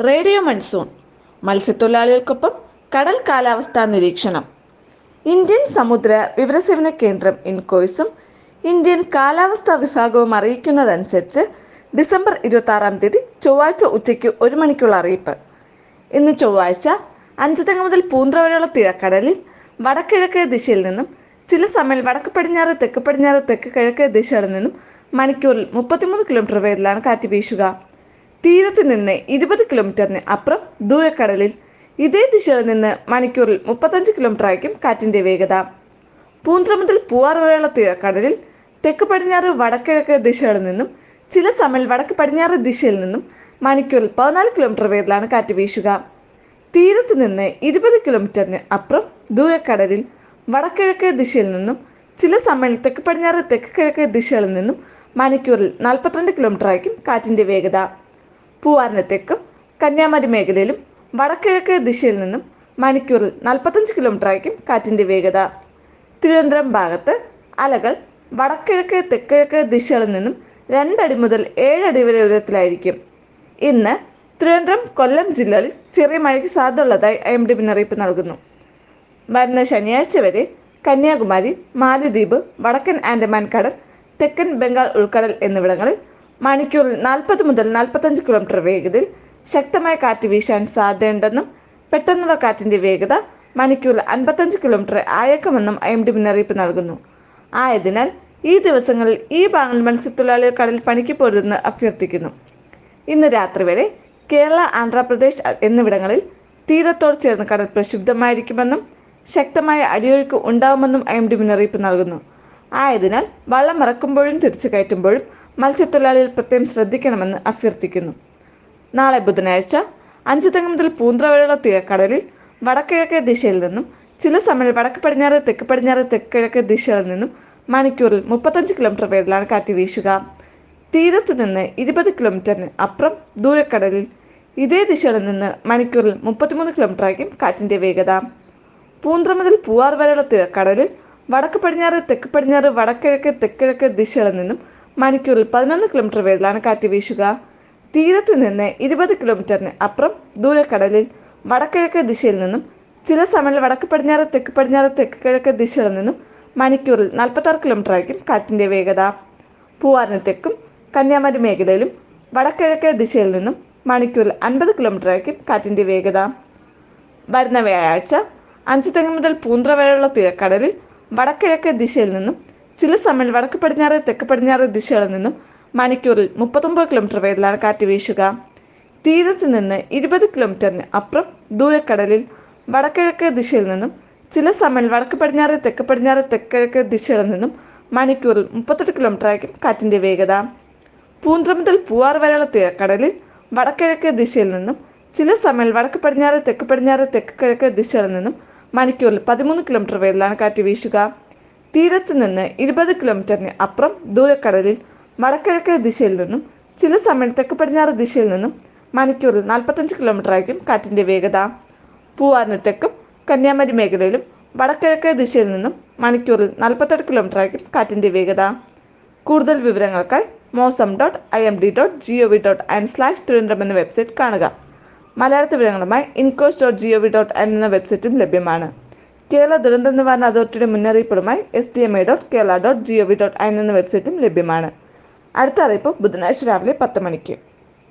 radio monsoon മത്സ്യത്തൊഴിലാളികൾക്കൊപ്പം കടൽ കാലാവസ്ഥാ നിരീക്ഷണം ഇന്ത്യൻ സമുദ്ര വിവരസേവന കേന്ദ്രം ഇൻകോയ്സും ഇന്ത്യൻ കാലാവസ്ഥാ വിഭാഗവും അറിയിക്കുന്നതനുസരിച്ച് ഡിസംബർ ഇരുപത്തി ആറാം തീയതി ചൊവ്വാഴ്ച ഉച്ചയ്ക്ക് ഒരു മണിക്കുള്ള അറിയിപ്പ് ഇന്ന് ചൊവ്വാഴ്ച അഞ്ചുതെങ്ങ മുതൽ പൂന്ത്ര വരെയുള്ള തീരക്കടലിൽ വടക്കിഴക്ക് ദിശയിൽ നിന്നും ചില സമയം വടക്ക് പടിഞ്ഞാറ് തെക്ക് പടിഞ്ഞാറ് തെക്ക് കിഴക്ക് ദിശകളിൽ നിന്നും മണിക്കൂറിൽ മുപ്പത്തിമൂന്ന് കിലോമീറ്റർ വേഗത്തിലാണ് കാറ്റ് വീശുക തീരത്ത് നിന്ന് ഇരുപത് കിലോമീറ്ററിന് അപ്പുറം ദൂരക്കടലിൽ ഇതേ ദിശയിൽ നിന്ന് മണിക്കൂറിൽ മുപ്പത്തഞ്ച് കിലോമീറ്റർ ആയിരിക്കും കാറ്റിന്റെ വേഗത പൂന്ത്ര മുതൽ പൂവാർ വരെയുള്ള തീരക്കടലിൽ തെക്ക് പടിഞ്ഞാറ് വടക്കിഴക്ക് ദിശകളിൽ നിന്നും ചില സമയം വടക്ക് പടിഞ്ഞാറ് ദിശയിൽ നിന്നും മണിക്കൂറിൽ പതിനാല് കിലോമീറ്റർ വേഗത്തിലാണ് കാറ്റ് വീശുക തീരത്ത് നിന്ന് ഇരുപത് കിലോമീറ്ററിന് അപ്പുറം ദൂരക്കടലിൽ വടക്കിഴക്ക് ദിശയിൽ നിന്നും ചില സമയം തെക്ക് പടിഞ്ഞാറ് തെക്ക് കിഴക്ക് ദിശകളിൽ നിന്നും മണിക്കൂറിൽ നാൽപ്പത്തിരണ്ട് കിലോമീറ്റർ ആയിരിക്കും കാറ്റിന്റെ വേഗത പൂവാറിന് തെക്കും കന്യാകുമാരി മേഖലയിലും വടക്കിഴക്ക് ദിശയിൽ നിന്നും മണിക്കൂറിൽ നാൽപ്പത്തഞ്ച് കിലോമീറ്റർ ആയിരിക്കും കാറ്റിന്റെ വേഗത തിരുവനന്തപുരം ഭാഗത്ത് അലകൾ വടക്കിഴക്ക് തെക്കിഴക്ക് ദിശകളിൽ നിന്നും രണ്ടടി മുതൽ ഏഴടി വരെ ഉയരത്തിലായിരിക്കും ഇന്ന് തിരുവനന്തപുരം കൊല്ലം ജില്ലകളിൽ ചെറിയ മഴയ്ക്ക് സാധ്യതയുള്ളതായി ഐ എം ഡി മുന്നറിയിപ്പ് നൽകുന്നു വരുന്ന ശനിയാഴ്ച വരെ കന്യാകുമാരി മാലിദ്വീപ് വടക്കൻ ആൻഡമാൻ കടൽ തെക്കൻ ബംഗാൾ ഉൾക്കടൽ എന്നിവിടങ്ങളിൽ മണിക്കൂറിൽ നാൽപ്പത് മുതൽ നാൽപ്പത്തഞ്ച് കിലോമീറ്റർ വേഗതയിൽ ശക്തമായ കാറ്റ് വീശാൻ സാധ്യതയുണ്ടെന്നും പെട്ടെന്നുള്ള കാറ്റിന്റെ വേഗത മണിക്കൂറിൽ അൻപത്തഞ്ച് കിലോമീറ്റർ ആയേക്കുമെന്നും ഐ എം ഡി മുന്നറിയിപ്പ് നൽകുന്നു ആയതിനാൽ ഈ ദിവസങ്ങളിൽ ഈ ഭാഗങ്ങളിൽ മത്സ്യത്തൊഴിലാളികൾ കടലിൽ പണിക്ക് പോരുതെന്ന് അഭ്യർത്ഥിക്കുന്നു ഇന്ന് രാത്രി വരെ കേരള ആന്ധ്രാപ്രദേശ് എന്നിവിടങ്ങളിൽ തീരത്തോട് ചേർന്ന് കടൽ പ്രക്ഷുബ്ധമായിരിക്കുമെന്നും ശക്തമായ അടിയൊഴുക്ക് ഉണ്ടാവുമെന്നും ഐ എം ഡി മുന്നറിയിപ്പ് നൽകുന്നു ആയതിനാൽ വള്ളം ഇറക്കുമ്പോഴും തിരിച്ചു കയറ്റുമ്പോഴും മത്സ്യത്തൊഴിലാളികൾ പ്രത്യേകം ശ്രദ്ധിക്കണമെന്ന് അഭ്യർത്ഥിക്കുന്നു നാളെ ബുധനാഴ്ച അഞ്ചു തെങ്ങ് മുതൽ പൂന്ത്ര വരെയുള്ള തീരക്കടലിൽ വടക്കിഴക്കേ ദിശയിൽ നിന്നും ചില സമയം വടക്ക് പടിഞ്ഞാറ് തെക്ക് പടിഞ്ഞാറ് തെക്ക് കിഴക്ക് ദിശകളിൽ നിന്നും മണിക്കൂറിൽ മുപ്പത്തഞ്ച് കിലോമീറ്റർ വേഗത്തിലാണ് കാറ്റ് വീശുക തീരത്ത് നിന്ന് ഇരുപത് കിലോമീറ്ററിന് അപ്പുറം ദൂരക്കടലിൽ ഇതേ ദിശയിൽ നിന്ന് മണിക്കൂറിൽ മുപ്പത്തിമൂന്ന് കിലോമീറ്റർ ആയിരിക്കും കാറ്റിന്റെ വേഗത പൂന്ത്ര മുതൽ പൂവാർ വരെയുള്ള തീരക്കടലിൽ വടക്ക് പടിഞ്ഞാറ് തെക്ക് പടിഞ്ഞാറ് വടക്കിഴക്ക് തെക്കിഴക്ക് ദിശകളിൽ നിന്നും മണിക്കൂറിൽ പതിനൊന്ന് കിലോമീറ്റർ വേഗത്തിലാണ് കാറ്റ് വീശുക തീരത്ത് നിന്ന് ഇരുപത് കിലോമീറ്ററിന് അപ്പുറം ദൂരക്കടലിൽ വടക്കിഴക്ക് ദിശയിൽ നിന്നും ചില സമയം വടക്ക് പടിഞ്ഞാറ് തെക്ക് പടിഞ്ഞാറ് തെക്ക് കിഴക്ക് ദിശകളിൽ നിന്നും മണിക്കൂറിൽ നാൽപ്പത്താറ് കിലോമീറ്റർ ആയിരിക്കും കാറ്റിന്റെ വേഗത പൂവാറിന് തെക്കും കന്യാകുമാരി മേഖലയിലും വടക്കിഴക്ക് ദിശയിൽ നിന്നും മണിക്കൂറിൽ അൻപത് കിലോമീറ്റർ ആയിരിക്കും കാറ്റിന്റെ വേഗത വരുന്ന വ്യാഴാഴ്ച അഞ്ച് തെങ്ങ് മുതൽ പൂന്ത്ര വരെയുള്ള തീരക്കടലിൽ വടക്കിഴക്ക് ദിശയിൽ നിന്നും ചില സമയം വടക്ക് പടിഞ്ഞാറ് തെക്ക് പടിഞ്ഞാറ് ദിശകളിൽ നിന്നും മണിക്കൂറിൽ മുപ്പത്തൊമ്പത് കിലോമീറ്റർ വേഗത്തിലാണ് കാറ്റ് വീശുക തീരത്ത് നിന്ന് ഇരുപത് കിലോമീറ്ററിന് അപ്പുറം ദൂരക്കടലിൽ വടക്കിഴക്ക് ദിശയിൽ നിന്നും ചില സമയം വടക്ക് പടിഞ്ഞാറ് തെക്ക് പടിഞ്ഞാറ് തെക്കിഴക്ക് ദിശകളിൽ നിന്നും മണിക്കൂറിൽ മുപ്പത്തെട്ട് കിലോമീറ്റർ ആയിരിക്കും കാറ്റിന്റെ വേഗത പൂന്ത്ര മുതൽ പൂവാർ വരെയുള്ള തീരക്കടലിൽ വടക്കിഴക്ക് ദിശയിൽ നിന്നും ചില സമയം വടക്ക് പടിഞ്ഞാറ് തെക്ക് പടിഞ്ഞാറ് തെക്ക് കിഴക്ക് ദിശകളിൽ നിന്നും മണിക്കൂറിൽ പതിമൂന്ന് കിലോമീറ്റർ വേഗത്തിലാണ് കാറ്റ് വീശുക തീരത്ത് നിന്ന് ഇരുപത് കിലോമീറ്ററിന് അപ്പുറം ദൂരക്കടലിൽ വടക്കിഴക്ക് ദിശയിൽ നിന്നും ചില സമയം തെക്ക് പടിഞ്ഞാറ് ദിശയിൽ നിന്നും മണിക്കൂറിൽ നാൽപ്പത്തഞ്ച് കിലോമീറ്റർ ആയിരിക്കും കാറ്റിന്റെ വേഗത പൂവാറിന് തെക്കും കന്യാകുമാരി മേഖലയിലും വടക്കിഴക്ക് ദിശയിൽ നിന്നും മണിക്കൂറിൽ നാൽപ്പത്തെട്ട് കിലോമീറ്റർ ആയിരിക്കും കാറ്റിന്റെ വേഗത കൂടുതൽ വിവരങ്ങൾക്കായി Mausam dot I M D dot G O V dot in slash Thiruvananthapuram എന്ന വെബ്സൈറ്റ് കാണുക മലയാള വിവരങ്ങളുമായി incois dot G O V dot in എന്ന വെബ്സൈറ്റും ലഭ്യമാണ് കേരള ദുരന്ത നിവാരണ അതോറിറ്റിയുടെ മുന്നറിയിപ്പുകളുമായി S D M I dot Kerala dot G O V dot in എന്ന വെബ്സൈറ്റും ലഭ്യമാണ് അടുത്ത അറിയിപ്പ് ബുധനാഴ്ച രാവിലെ പത്ത് മണിക്ക്